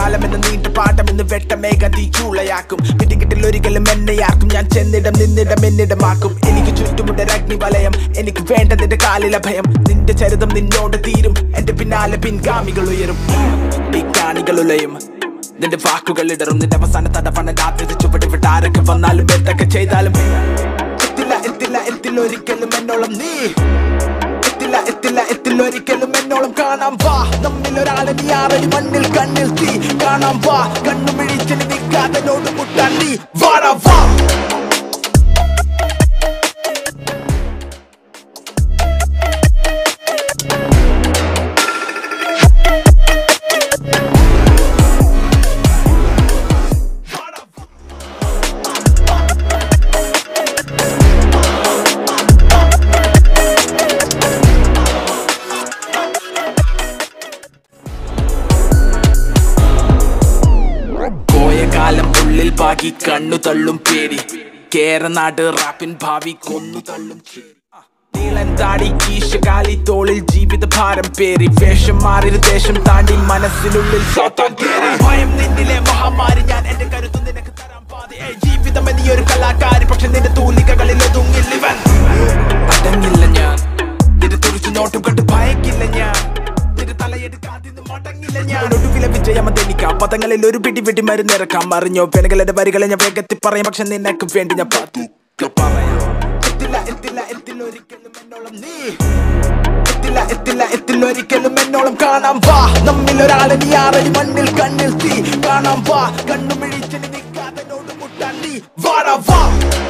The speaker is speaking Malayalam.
കാലം എന്ന നീണ്ട പാഠം എന്ന് വെട്ടമേഘ തീ ചൂളയാക്കും പിടികിട്ടിൽ ഒരിക്കലും എന്നെയാർക്കും ഞാൻ ചെന്നിടം നിന്നിടം എന്നിടമാക്കും എനിക്ക് ചുറ്റുമുണ്ട് അഗ്നി വലയം എനിക്ക് വേണ്ട നിന്റെ കാലിലെ ഭയം നിന്റെ ചരിതം നിന്നോട് തീരും എന്റെ പിന്നാലെ പിൻഗാമികൾ ഉയരും പിക്കാണികൾ ഉലയും നിന്റെ വാക്കുകൾ ഇടറും നിന്റെ അവസാന തടവണ രാത്രി ചുവട് വിട്ട് ആരൊക്കെ വന്നാലും എന്തൊക്കെ ചെയ്താലും എത്തില്ല എത്തില്ല എത്തില്ല ഒരിക്കലും എന്നോളം നീ എത്തില്ല എത്തില്ല എത്തില്ല ഒരിക്കലും എന്നോളം കാണാം വാ നമ്മിൽ ഒരാളെ നീ ആറടി മണ്ണിൽ കണ്ണിൽ തീ കാണാം വാ കണ്ണു മിഴിച്ചിന് നിൽക്കാതെ നോട് മുട്ടാൻ നീ വാടാ വാ പോയ കാലം ഉള്ളിൽ ബാക്കി കണ്ണു തള്ളും പേടി കേരനാട് റാപ്പിൻ ഭാവി കൊന്നു തള്ളും ചേരി. ആ, നീളൻ താടി ഈശകാലി തോളിൽ ജീവിത ഭാരം പേറി വേഷം മാറി ദേശം താണ്ടി മനസ്സിനുള്ളിൽ സാത്താൻ കേറി ഭയം നിന്നിലെ മഹാമാരി ഞാൻ എന്റെ കരുത്ത് നിനക്ക് തരാൻ പാതി ഏയ് ജീവിതം നീ ഒരു കലാകാരി പക്ഷെ നിന്റെ തൂലികകളിൽ ഒതുങ്ങില്ലിവൻ അടങ്ങില്ല ഞാൻ നിന്റെ തുറിച്ചു നോട്ടും കണ്ട് ഭയക്കില്ല ഞാൻ നിന്റെ തലയെടുക്കാതിന്ന് മടങ്ങില്ല ഞാൻ ഒടുവിലെ വിജയമതെനിക്കാം പദങ്ങളിൽ ഒരു പിടി വെടി മരുന്നിറക്കാം അറിഞ്ഞോ പെണുകളുടെ വരികളെ ഞാൻ വേഗത്തിൽ പറയാം പക്ഷെ നിനക്ക് വേണ്ടി ഞാൻ പതുക്കെ പറയാം എത്തില്ല എത്തില്ല എത്തില്ല ഒരിക്കലും എന്നോളം നീ എത്തില്ല എത്തില്ല എത്തില്ല ഒരിക്കലും എന്നോളം കാണാം വാ നമ്മിൽ ഒരാളെ നീ ആറടി മണ്ണിൽ കണ്ണിൽ തീ കാണാം വാ കണ്ണു മിഴിച്ചിന് നിൽക്കാതെ നോട് മുട്ടാൻ നീ വാടാ വാ